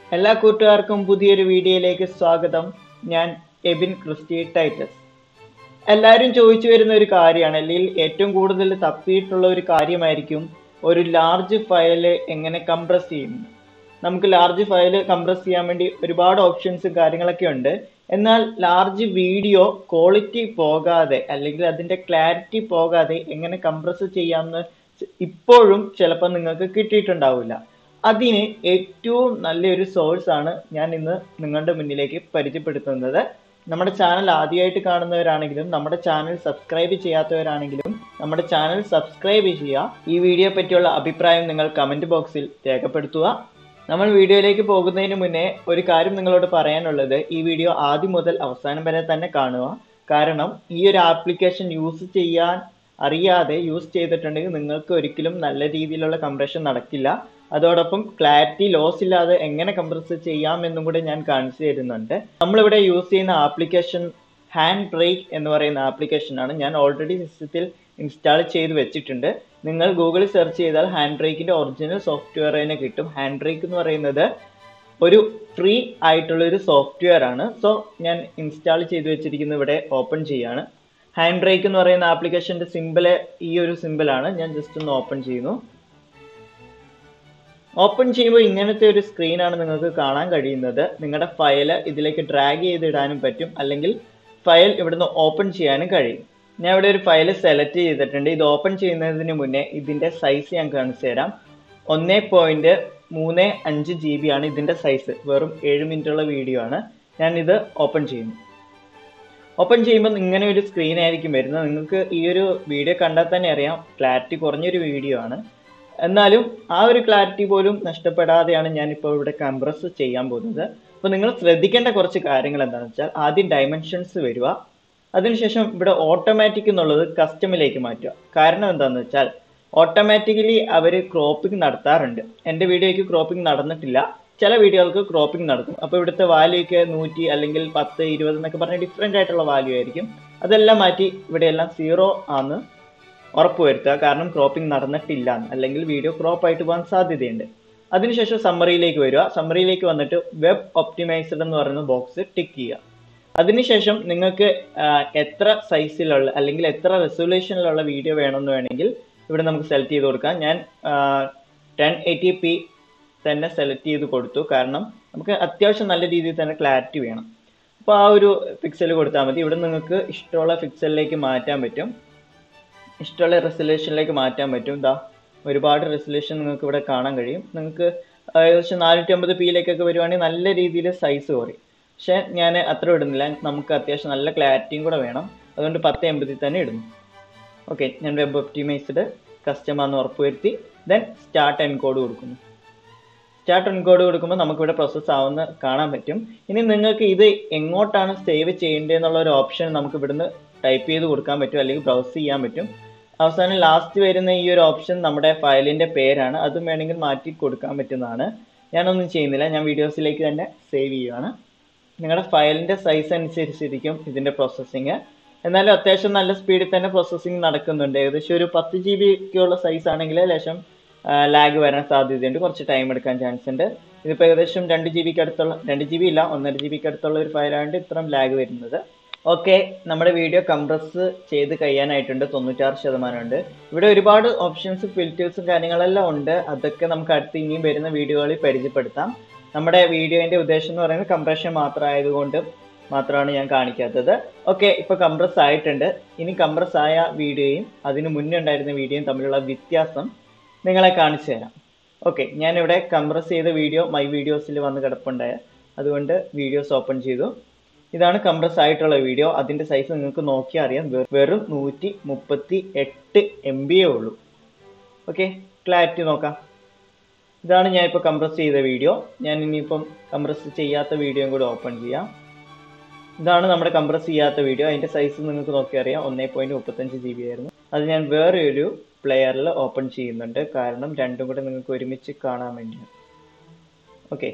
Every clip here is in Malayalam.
എല്ലാ കൂട്ടുകാർക്കും പുതിയൊരു വീഡിയോയിലേക്ക് സ്വാഗതം ഞാൻ എബിൻ ക്രിസ്റ്റി ടൈറ്റസ് എല്ലാവരും ചോദിച്ചു വരുന്ന ഒരു കാര്യമാണ് അല്ലെങ്കിൽ ഏറ്റവും കൂടുതൽ തപ്പിയിട്ടുള്ള ഒരു കാര്യമായിരിക്കും ഒരു ലാർജ് ഫയൽ എങ്ങനെ കംപ്രസ് ചെയ്യുന്നു നമുക്ക് ലാർജ് ഫയൽ കംപ്രസ് ചെയ്യാൻ വേണ്ടി ഒരുപാട് ഓപ്ഷൻസും കാര്യങ്ങളൊക്കെ ഉണ്ട് എന്നാൽ ലാർജ് വീഡിയോ ക്വാളിറ്റി പോകാതെ അല്ലെങ്കിൽ അതിൻ്റെ ക്ലാരിറ്റി പോകാതെ എങ്ങനെ കംപ്രസ് ചെയ്യാമെന്ന് ഇപ്പോഴും ചിലപ്പോൾ നിങ്ങൾക്ക് കിട്ടിയിട്ടുണ്ടാവില്ല അതിന് ഏറ്റവും നല്ലൊരു സോഴ്സ് ആണ് ഞാൻ ഇന്ന് നിങ്ങളുടെ മുന്നിലേക്ക് പരിചയപ്പെടുത്തുന്നത് നമ്മുടെ ചാനൽ ആദ്യമായിട്ട് കാണുന്നവരാണെങ്കിലും നമ്മുടെ ചാനൽ സബ്സ്ക്രൈബ് ചെയ്യാത്തവരാണെങ്കിലും നമ്മുടെ ചാനൽ സബ്സ്ക്രൈബ് ചെയ്യുക ഈ വീഡിയോ പറ്റിയുള്ള അഭിപ്രായം നിങ്ങൾ കമൻറ്റ് ബോക്സിൽ രേഖപ്പെടുത്തുക നമ്മൾ വീഡിയോയിലേക്ക് പോകുന്നതിന് മുന്നേ ഒരു കാര്യം നിങ്ങളോട് പറയാനുള്ളത് ഈ വീഡിയോ ആദ്യം മുതൽ അവസാനം വരെ തന്നെ കാണുക കാരണം ഈ ഒരു ആപ്ലിക്കേഷൻ യൂസ് ചെയ്യാൻ അറിയാതെ യൂസ് ചെയ്തിട്ടുണ്ടെങ്കിൽ നിങ്ങൾക്ക് ഒരിക്കലും നല്ല രീതിയിലുള്ള കംപ്രഷൻ നടക്കില്ല അതോടൊപ്പം ക്ലാരിറ്റി ലോസ് ഇല്ലാതെ എങ്ങനെ കംപ്രസ് ചെയ്യാം എന്നും കൂടെ ഞാൻ കാണിച്ചു തരുന്നുണ്ട് നമ്മളിവിടെ യൂസ് ചെയ്യുന്ന ആപ്ലിക്കേഷൻ ഹാൻഡ് ബ്രേക്ക് എന്ന് പറയുന്ന ആപ്ലിക്കേഷനാണ് ഞാൻ ഓൾറെഡി സിസ്റ്റത്തിൽ ഇൻസ്റ്റാൾ ചെയ്ത് വെച്ചിട്ടുണ്ട് നിങ്ങൾ ഗൂഗിളിൽ സെർച്ച് ചെയ്താൽ ഹാൻഡ് ബ്രേക്കിന്റെ ഒറിജിനൽ സോഫ്റ്റ്വെയർ തന്നെ കിട്ടും ഹാൻഡ് ബ്രേക്ക് എന്ന് പറയുന്നത് ഒരു ഫ്രീ ആയിട്ടുള്ള ഒരു സോഫ്റ്റ്വെയർ ആണ് സോ ഞാൻ ഇൻസ്റ്റാൾ ചെയ്ത് വെച്ചിരിക്കുന്നത് ഇവിടെ ഓപ്പൺ ചെയ്യാണ് ഹാൻഡ് ബ്രേക്ക് എന്ന് പറയുന്ന ആപ്ലിക്കേഷന്റെ സിമ്പിൾ ഈ ഒരു സിമ്പിളാണ് ഞാൻ ജസ്റ്റ് ഒന്ന് ഓപ്പൺ ചെയ്യുന്നു ഓപ്പൺ ചെയ്യുമ്പോൾ ഇങ്ങനത്തെ ഒരു സ്ക്രീനാണ് നിങ്ങൾക്ക് കാണാൻ കഴിയുന്നത് നിങ്ങളുടെ ഫയൽ ഇതിലേക്ക് ഡ്രാഗ് ചെയ്തിടാനും പറ്റും അല്ലെങ്കിൽ ഫയൽ ഇവിടുന്ന് ഓപ്പൺ ചെയ്യാനും കഴിയും ഞാൻ ഇവിടെ ഒരു ഫയൽ സെലക്ട് ചെയ്തിട്ടുണ്ട് ഇത് ഓപ്പൺ ചെയ്യുന്നതിന് മുന്നേ ഇതിൻ്റെ സൈസ് ഞാൻ കാണിച്ചു തരാം ഒന്ന് പോയിന്റ് മൂന്ന് അഞ്ച് ജി ബി ആണ് ഇതിൻ്റെ സൈസ് വെറും ഏഴ് മിനിറ്റുള്ള വീഡിയോ ആണ് ഞാൻ ഇത് ഓപ്പൺ ചെയ്യുന്നു ഓപ്പൺ ചെയ്യുമ്പോൾ ഇങ്ങനെ ഒരു സ്ക്രീൻ ആയിരിക്കും വരുന്നത് നിങ്ങൾക്ക് ഈ ഒരു വീഡിയോ കണ്ടാൽ തന്നെ അറിയാം ക്ലാരിറ്റി കുറഞ്ഞൊരു വീഡിയോ ആണ് എന്നാലും ആ ഒരു ക്ലാരിറ്റി പോലും നഷ്ടപ്പെടാതെയാണ് ഞാനിപ്പോൾ ഇവിടെ കംപ്രസ് ചെയ്യാൻ പോകുന്നത് അപ്പോൾ നിങ്ങൾ ശ്രദ്ധിക്കേണ്ട കുറച്ച് കാര്യങ്ങൾ എന്താണെന്ന് വെച്ചാൽ ആദ്യം ഡയമെൻഷൻസ് വരിക അതിനുശേഷം ഇവിടെ ഓട്ടോമാറ്റിക് എന്നുള്ളത് കസ്റ്റമിലേക്ക് മാറ്റുക കാരണം എന്താണെന്ന് വെച്ചാൽ ഓട്ടോമാറ്റിക്കലി അവർ ക്രോപ്പിംഗ് നടത്താറുണ്ട് എൻ്റെ വീഡിയോയ്ക്ക് ക്രോപ്പിംഗ് നടന്നിട്ടില്ല ചില വീഡിയോകൾക്ക് ക്രോപ്പിംഗ് നടക്കും അപ്പോൾ ഇവിടുത്തെ വാല്യൂക്ക് നൂറ്റി അല്ലെങ്കിൽ പത്ത് ഇരുപത് എന്നൊക്കെ പറഞ്ഞ ഡിഫറെൻ്റ് ആയിട്ടുള്ള വാല്യൂ ആയിരിക്കും അതെല്ലാം മാറ്റി ഇവിടെയെല്ലാം സീറോ ആണ് ഉറപ്പുവരുത്തുക കാരണം ക്രോപ്പിംഗ് നടന്നിട്ടില്ല അല്ലെങ്കിൽ വീഡിയോ ക്രോപ്പ് ആയിട്ട് പോകാൻ സാധ്യതയുണ്ട് അതിനുശേഷം സമ്മറിയിലേക്ക് വരിക സമ്മറിയിലേക്ക് വന്നിട്ട് വെബ് ഒപ്റ്റിമൈസർ എന്ന് പറയുന്ന ബോക്സ് ടിക്ക് ചെയ്യുക അതിനുശേഷം നിങ്ങൾക്ക് എത്ര സൈസിലുള്ള അല്ലെങ്കിൽ എത്ര റെസൊല്യൂഷനിലുള്ള വീഡിയോ വേണമെന്ന് വേണമെങ്കിൽ ഇവിടെ നമുക്ക് സെലക്ട് ചെയ്ത് കൊടുക്കാം ഞാൻ ടെൻ എയ്റ്റി പി തന്നെ സെലക്ട് ചെയ്ത് കൊടുത്തു കാരണം നമുക്ക് അത്യാവശ്യം നല്ല രീതിയിൽ തന്നെ ക്ലാരിറ്റി വേണം അപ്പോൾ ആ ഒരു പിക്സൽ കൊടുത്താൽ മതി ഇവിടെ നിങ്ങൾക്ക് ഇഷ്ടമുള്ള പിക്സലിലേക്ക് മാറ്റാൻ പറ്റും ഇഷ്ടമുള്ള റെസൊല്യൂഷനിലേക്ക് മാറ്റാൻ പറ്റും ഇതാ ഒരുപാട് റെസൊല്യൂഷൻ നിങ്ങൾക്ക് ഇവിടെ കാണാൻ കഴിയും നിങ്ങൾക്ക് ഏകദേശം നാനൂറ്റി അമ്പത് പിയിലേക്കൊക്കെ വരുവാണെങ്കിൽ നല്ല രീതിയിൽ സൈസ് കുറയും പക്ഷേ ഞാൻ അത്ര ഇടുന്നില്ല നമുക്ക് അത്യാവശ്യം നല്ല ക്ലാരിറ്റിയും കൂടെ വേണം അതുകൊണ്ട് പത്ത് എൺപതിൽ തന്നെ ഇടുന്നു ഓക്കെ ഞാൻ വെബ് ഒപ്റ്റിമൈസ്ഡ് കസ്റ്റമർ ഉറപ്പുവരുത്തി ദെൻ സ്റ്റാർട്ട് എൻകോഡ് കൊടുക്കുന്നു സ്റ്റാർട്ട് എൻകോഡ് കൊടുക്കുമ്പോൾ നമുക്കിവിടെ പ്രോസസ്സ് ആവുന്ന കാണാൻ പറ്റും ഇനി നിങ്ങൾക്ക് ഇത് എങ്ങോട്ടാണ് സേവ് ചെയ്യേണ്ടതെന്നുള്ള ഒരു ഓപ്ഷൻ നമുക്ക് ഇവിടുന്ന് ടൈപ്പ് ചെയ്ത് കൊടുക്കാൻ പറ്റും അല്ലെങ്കിൽ ബ്രൗസ് ചെയ്യാൻ പറ്റും അവസാനം ലാസ്റ്റ് വരുന്ന ഈ ഒരു ഓപ്ഷൻ നമ്മുടെ ഫയലിൻ്റെ പേരാണ് അതും വേണമെങ്കിൽ മാറ്റി കൊടുക്കാൻ പറ്റുന്നതാണ് ഞാനൊന്നും ചെയ്യുന്നില്ല ഞാൻ വീഡിയോസിലേക്ക് തന്നെ സേവ് ചെയ്യുകയാണ് നിങ്ങളുടെ ഫയലിൻ്റെ സൈസ് അനുസരിച്ചിരിക്കും ഇതിൻ്റെ പ്രോസസ്സിങ് എന്നാലും അത്യാവശ്യം നല്ല സ്പീഡിൽ തന്നെ പ്രോസസ്സിങ് നടക്കുന്നുണ്ട് ഏകദേശം ഒരു പത്ത് ജി ബിക്കുള്ള സൈസ് ആണെങ്കിൽ ലേശം ലാഗ് വരാൻ സാധ്യതയുണ്ട് കുറച്ച് ടൈം എടുക്കാൻ ചാൻസ് ഉണ്ട് ഇതിപ്പോൾ ഏകദേശം രണ്ട് ജി ബിക്ക് അടുത്തുള്ള രണ്ട് ജി ബി ഇല്ല ഒന്നര ജി ബിക്ക് അടുത്തുള്ള ഒരു ഫയലായതുകൊണ്ട് ഇത്രയും ലാഗ് വരുന്നത് ഓക്കെ നമ്മുടെ വീഡിയോ കംപ്രസ് ചെയ്ത് കഴിയാനായിട്ടുണ്ട് തൊണ്ണൂറ്റാറ് ശതമാനം ഉണ്ട് ഇവിടെ ഒരുപാട് ഓപ്ഷൻസ് ഫിൽറ്റേഴ്സും കാര്യങ്ങളെല്ലാം ഉണ്ട് അതൊക്കെ നമുക്ക് അടുത്ത് ഇനിയും വരുന്ന വീഡിയോകളിൽ പരിചയപ്പെടുത്താം നമ്മുടെ വീഡിയോൻ്റെ ഉദ്ദേശം എന്ന് പറയുന്നത് കംപ്രഷൻ മാത്രമായതുകൊണ്ട് മാത്രമാണ് ഞാൻ കാണിക്കാത്തത് ഓക്കെ ഇപ്പോൾ കംപ്രസ് ആയിട്ടുണ്ട് ഇനി കംപ്രസ് ആയ വീഡിയോയും അതിന് മുന്നേ ഉണ്ടായിരുന്ന വീഡിയോയും തമ്മിലുള്ള വ്യത്യാസം നിങ്ങളെ കാണിച്ചു തരാം ഓക്കെ ഞാനിവിടെ കംപ്രസ് ചെയ്ത വീഡിയോ മൈ വീഡിയോസിൽ വന്ന് കിടപ്പുണ്ടായ അതുകൊണ്ട് വീഡിയോസ് ഓപ്പൺ ചെയ്തു ഇതാണ് കംപ്രസ് ആയിട്ടുള്ള വീഡിയോ അതിൻ്റെ സൈസ് നിങ്ങൾക്ക് നോക്കിയാൽ അറിയാം വെറും നൂറ്റി മുപ്പത്തി എട്ട് എം ബിയേ ഉള്ളൂ ഓക്കെ ക്ലാരിറ്റി നോക്കാം ഇതാണ് ഞാൻ ഇപ്പോൾ കംപ്രസ് ചെയ്ത വീഡിയോ ഞാൻ ഇനിയിപ്പം കംപ്രസ് ചെയ്യാത്ത വീഡിയോയും കൂടി ഓപ്പൺ ചെയ്യാം ഇതാണ് നമ്മുടെ കംപ്രസ് ചെയ്യാത്ത വീഡിയോ അതിൻ്റെ സൈസ് നിങ്ങൾക്ക് നോക്കിയാൽ അറിയാം ഒന്നേ പോയിൻറ്റ് മുപ്പത്തഞ്ച് ജി ബി ആയിരുന്നു അത് ഞാൻ വേറെ ഒരു പ്ലെയറിൽ ഓപ്പൺ ചെയ്യുന്നുണ്ട് കാരണം രണ്ടും കൂടെ നിങ്ങൾക്ക് ഒരുമിച്ച് കാണാൻ വേണ്ടിയാണ് ഓക്കെ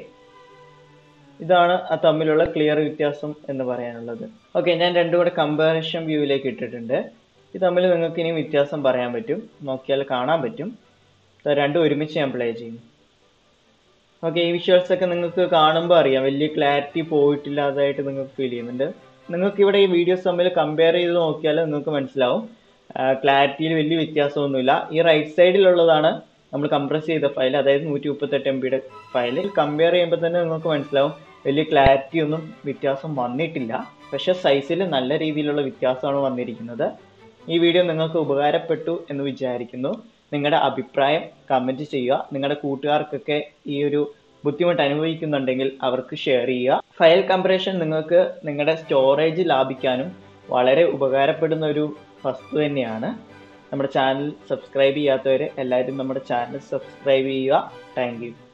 ഇതാണ് ആ തമ്മിലുള്ള ക്ലിയർ വ്യത്യാസം എന്ന് പറയാനുള്ളത് ഓക്കെ ഞാൻ രണ്ടും കൂടെ കമ്പാരിഷൻ വ്യൂവിലേക്ക് ഇട്ടിട്ടുണ്ട് ഇത് തമ്മിൽ നിങ്ങൾക്ക് ഇനി വ്യത്യാസം പറയാൻ പറ്റും നോക്കിയാൽ കാണാൻ പറ്റും രണ്ടും ഒരുമിച്ച് ഞാൻ പ്ലേ ചെയ്യും ഓക്കെ ഈ വിഷ്വൽസ് ഒക്കെ നിങ്ങൾക്ക് കാണുമ്പോൾ അറിയാം വലിയ ക്ലാരിറ്റി പോയിട്ടില്ലാതായിട്ട് നിങ്ങൾക്ക് ഫീൽ ചെയ്യുന്നുണ്ട് നിങ്ങൾക്ക് ഇവിടെ ഈ വീഡിയോസ് തമ്മിൽ കമ്പയർ ചെയ്ത് നോക്കിയാൽ നിങ്ങൾക്ക് മനസ്സിലാവും ക്ലാരിറ്റിയിൽ വലിയ വ്യത്യാസമൊന്നുമില്ല ഈ റൈറ്റ് സൈഡിലുള്ളതാണ് നമ്മൾ കംപ്രസ് ചെയ്ത ഫയൽ അതായത് നൂറ്റി മുപ്പത്തെട്ട് എം ബിയുടെ ഫയൽ കമ്പയർ ചെയ്യുമ്പോൾ തന്നെ നിങ്ങൾക്ക് മനസ്സിലാവും വലിയ ക്ലാരിറ്റി ഒന്നും വ്യത്യാസം വന്നിട്ടില്ല പക്ഷെ സൈസിൽ നല്ല രീതിയിലുള്ള വ്യത്യാസമാണ് വന്നിരിക്കുന്നത് ഈ വീഡിയോ നിങ്ങൾക്ക് ഉപകാരപ്പെട്ടു എന്ന് വിചാരിക്കുന്നു നിങ്ങളുടെ അഭിപ്രായം കമൻറ്റ് ചെയ്യുക നിങ്ങളുടെ കൂട്ടുകാർക്കൊക്കെ ഈ ഒരു ബുദ്ധിമുട്ട് അനുഭവിക്കുന്നുണ്ടെങ്കിൽ അവർക്ക് ഷെയർ ചെയ്യുക ഫയൽ കംപ്രഷൻ നിങ്ങൾക്ക് നിങ്ങളുടെ സ്റ്റോറേജ് ലാഭിക്കാനും വളരെ ഉപകാരപ്പെടുന്ന ഒരു വസ്തു തന്നെയാണ് നമ്മുടെ ചാനൽ സബ്സ്ക്രൈബ് ചെയ്യാത്തവർ എല്ലാവരും നമ്മുടെ ചാനൽ സബ്സ്ക്രൈബ് ചെയ്യുക താങ്ക്